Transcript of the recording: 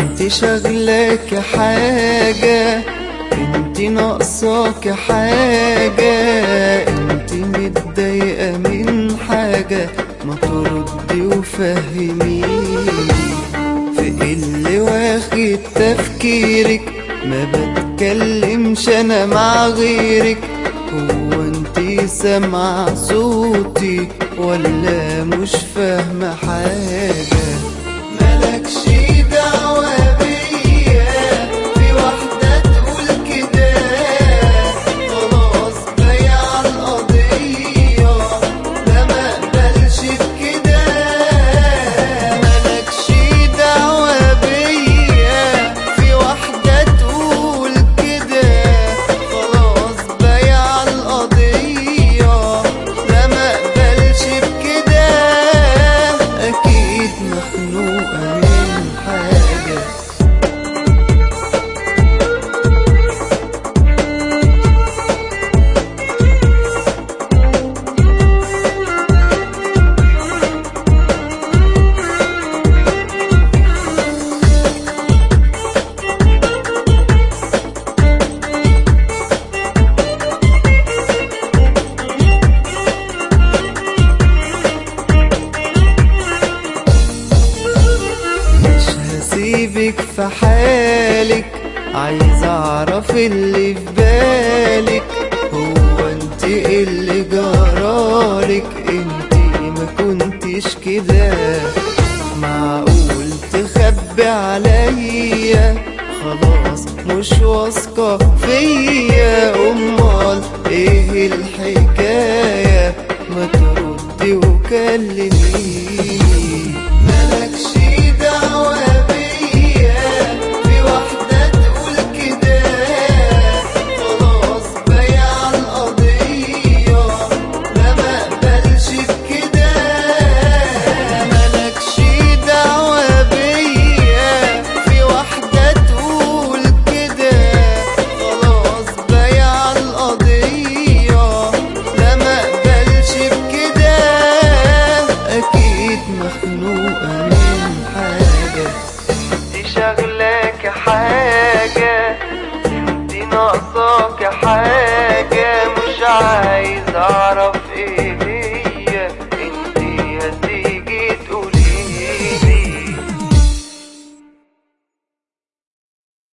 انت شغلاك حاجة انت ناقصاك حاجة انت متضايقة من حاجة ما تردي وفهميني في اللي واخد تفكيرك ما بتكلمش انا مع غيرك هو انتي سامعة صوتي ولا مش فاهمة حاجة ملكش دعوة بيا في واحدة تقول كده خلاص بايع القضية ده ما اقبلش بكده ملكش دعوة بيا في واحدة تقول كده خلاص بايع القضية ده ما اقبلش بكده اكيد مخنوقة من حاجة مش هسيبك في حالك عايز اعرف اللي في بالك هو انت إيه اللي جرالك انت ما كنتش كده معقول تخبي عليا خلاص مش واثقة فيا امال ايه الحكاية ما تردي وكلميني ملكش دعوة بيا في واحدة تقول كده خلاص بايع القضية ده ما اقبلش بكده ملكش دعوة بيا في واحدة تقول كده خلاص بايع القضية ده ما اقبلش بكده اكيد مخنوقة من حاجة انت شغلاك حاجة انت ناقصاك حاجة مش عايز اعرف